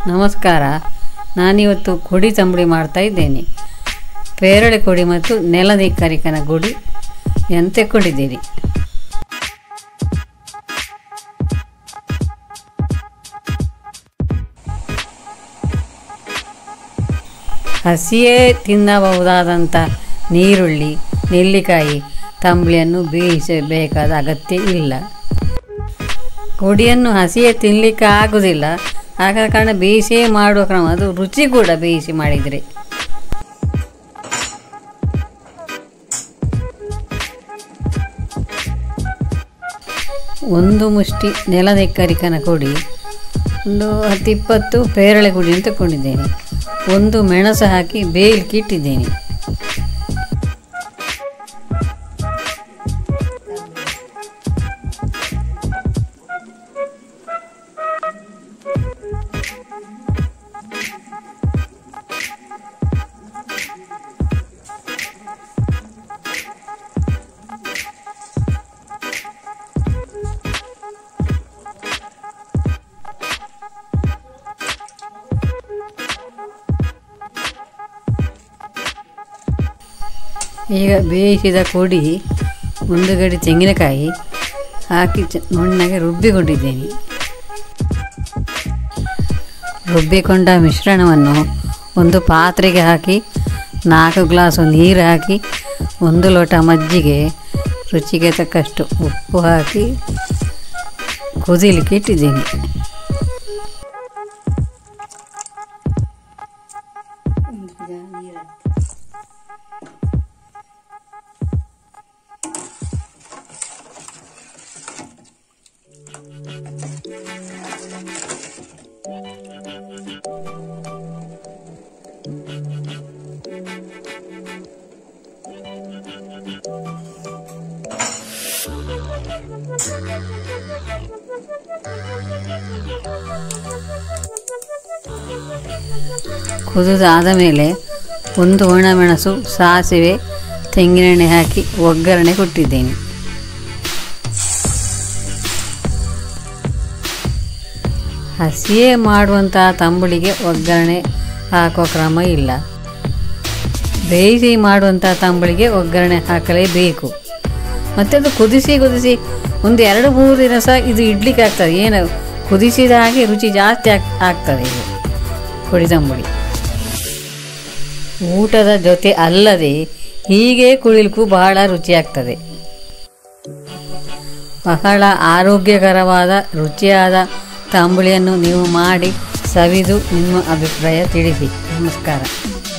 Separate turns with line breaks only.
ನಮಸ್ಕಾರ ನಾನಿವತ್ತು ಕೊಡಿ ತಂಬುಳಿ ಮಾಡ್ತಾ ಇದ್ದೇನೆ ಪೇರಳೆ ಕೊಡಿ ಮತ್ತು ನೆಲನಿಕ್ಕರಿಕನ ಗುಡಿ ಎಂದು ತೆಕ್ಕೊಂಡಿದ್ದೀರಿ ಹಸಿಯೇ ತಿನ್ನಬಹುದಾದಂಥ ನೀರುಳ್ಳಿ ನೆಲ್ಲಿಕಾಯಿ ತಂಬಳಿಯನ್ನು ಬೇಯಿಸಬೇಕಾದ ಅಗತ್ಯ ಇಲ್ಲ ಕೊಡಿಯನ್ನು ಹಸಿಯೇ ತಿನ್ನಲಿಕ್ಕೆ ಆಗುವುದಿಲ್ಲ ಆದ ಕಾರಣ ಬೇಯಿಸಿಯೇ ಮಾಡುವ ಕ್ರಮ ಅದು ರುಚಿ ಕೂಡ ಬೇಯಿಸಿ ಮಾಡಿದರೆ ಒಂದು ಮುಷ್ಟಿ ನೆಲನೆಕ್ಕರಿಕನ ಕೊಡಿ ಒಂದು ಹತ್ತು ಇಪ್ಪತ್ತು ಪೇರಳೆ ಗುಡಿಯನ್ನು ತಗೊಂಡಿದ್ದೇನೆ ಒಂದು ಮೆಣಸು ಹಾಕಿ ಬೇಯಲಿಕ್ಕೆ ಇಟ್ಟಿದ್ದೇನೆ ಈಗ ಬೇಯಿಸಿದ ಕೊಡಿ ಮುಂದುಗಡೆ ತೆಂಗಿನಕಾಯಿ ಹಾಕಿ ಚ- ನುಣ್ಣಗೆ ರುಬ್ಬಿಕೊಂಡಿದ್ದೇನೆ ರುಬ್ಬಿಕೊಂಡ ಮಿಶ್ರಣವನ್ನು ಒಂದು ಪಾತ್ರೆಗೆ ಹಾಕಿ ನಾಲ್ಕು ಗ್ಲಾಸು ನೀರು ಹಾಕಿ ಒಂದು ಲೋಟ ಮಜ್ಜಿಗೆ ರುಚಿಗೆ ತಕ್ಕಷ್ಟು ಉಪ್ಪು ಹಾಕಿ ಕುದಿಲಿಕ್ಕೆ ಇಟ್ಟಿದ್ದೇನೆ ಕುದಿದಾದ ಮೇಲೆ ಒಂದು ಒಣಮೆಣಸು ಸಾಸಿವೆ ತೆಂಗಿನೆಣ್ಣೆ ಹಾಕಿ ಒಗ್ಗರಣೆ ಕೊಟ್ಟಿದ್ದೇನೆ ಹಸಿಯೇ ಮಾಡುವಂತಹ ತಂಬುಳಿಗೆ ಒಗ್ಗರಣೆ ಹಾಕುವ ಕ್ರಮ ಇಲ್ಲ ಬೇಯಿಸಿ ಮಾಡುವಂಥ ತಂಬುಳಿಗೆ ಒಗ್ಗರಣೆ ಹಾಕಲೇಬೇಕು ಮತ್ತು ಅದು ಕುದಿಸಿ ಕುದಿಸಿ ಒಂದು ಎರಡು ಮೂರು ದಿನ ಸಹ ಇದು ಇಡ್ಲಿಕ್ಕೆ ಆಗ್ತದೆ ಏನು ಕುದಿಸಿದ ಹಾಗೆ ರುಚಿ ಜಾಸ್ತಿ ಆಗ್ ಆಗ್ತದೆ ಇದು ಕೊಡಿ ತಂಬುಳಿ ಊಟದ ಜೊತೆ ಅಲ್ಲದೆ ಹೀಗೆ ಕುಳಿಲಿಕ್ಕೂ ಬಹಳ ರುಚಿಯಾಗ್ತದೆ ಬಹಳ ಆರೋಗ್ಯಕರವಾದ ರುಚಿಯಾದ ತಂಬುಳಿಯನ್ನು ನೀವು ಮಾಡಿ ಸವಿದು ನಿಮ್ಮ ಅಭಿಪ್ರಾಯ ತಿಳಿಸಿ ನಮಸ್ಕಾರ